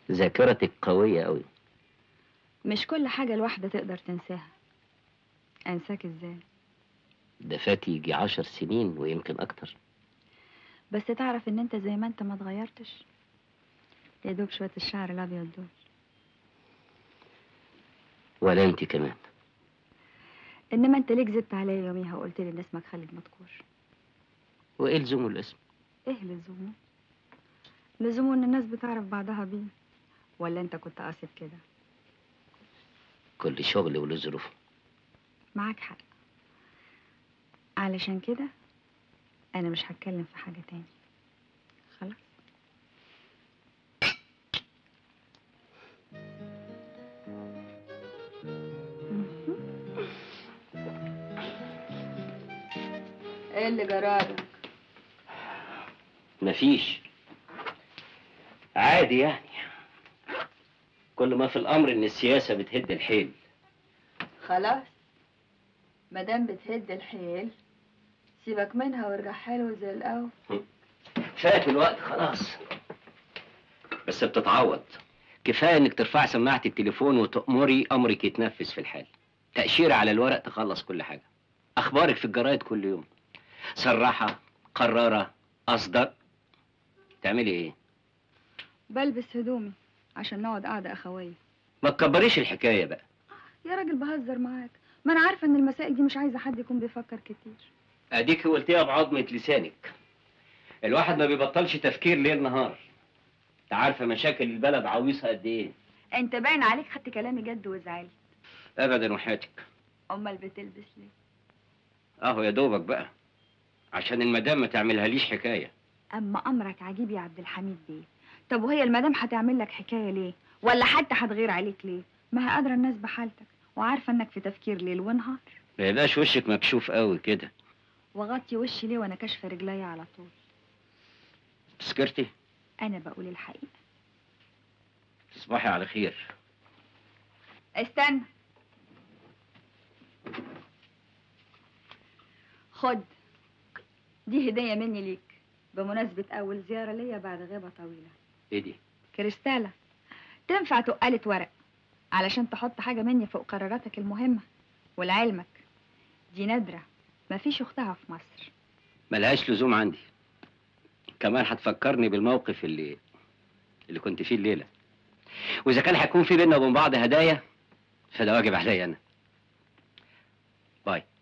ذاكرتك قوية قوي مش كل حاجة الواحدة تقدر تنساها أنساك إزاي ده فات يجي عشر سنين ويمكن أكتر بس تعرف إن أنت زي ما أنت ما اتغيرتش يا دوب شوية الشعر الأبيض دول ولا أنت كمان إنما أنت ليك زدت عليا يوميها وقلت لي إن اسمك خالد مذكور وإيه لزوم الاسم إيه لزومه لزومه إن الناس بتعرف بعضها بيه ولا أنت كنت قاصد كده كل شغل وله ظروفه معاك حق علشان كده انا مش هتكلم في حاجة تاني خلاص ايه اللي جرالك مفيش عادي يعني كل ما في الأمر إن السياسة بتهد الحيل خلاص مادام بتهد الحيل سيبك منها وارجع حلو زي الاول فات الوقت خلاص بس بتتعوض كفاية إنك ترفعي سماعة التليفون وتأمري أمرك يتنفذ في الحال تأشيرة على الورق تخلص كل حاجة أخبارك في الجرايد كل يوم صراحة قرارة أصدق تعملي إيه؟ بلبس هدومي عشان نقعد قعدة أخوية ما تكبريش الحكاية بقى يا راجل بهزر معاك ما أنا عارفة إن المسائل دي مش عايزة حد يكون بيفكر كتير أديك قلتيها بعظمة لسانك الواحد ما بيبطلش تفكير ليل نهار انت عارفة مشاكل البلد عويصة قد إيه أنت باين عليك خدت كلامي جد وزعلت أبدا وحياتك أمال بتلبس ليه؟ أهو يا دوبك بقى عشان المدام ما تعملها ليش حكاية أما أمرك عجيب يا عبد الحميد بيه طب وهي المدام هتعمل لك حكاية ليه؟ ولا حتى هتغير عليك ليه؟ ما هي قادرة الناس بحالتك وعارفة إنك في تفكير ليل ونهار ما يبقاش وشك مكشوف قوي كده وغطي وشي ليه وأنا كاشفة رجليا على طول سكرتي أنا بقول الحقيقة تصبحي على خير استنى خد دي هدية مني ليك بمناسبة أول زيارة ليا بعد غيبة طويلة ايه دي كريستالة تنفع تقالة ورق علشان تحط حاجة مني فوق قراراتك المهمة ولعلمك دي نادرة مفيش أختها في مصر ملهاش لزوم عندي كمان هتفكرني بالموقف اللي اللي كنت فيه الليلة وإذا كان هيكون في بينا وبين بعض هدايا فده واجب عليا أنا باي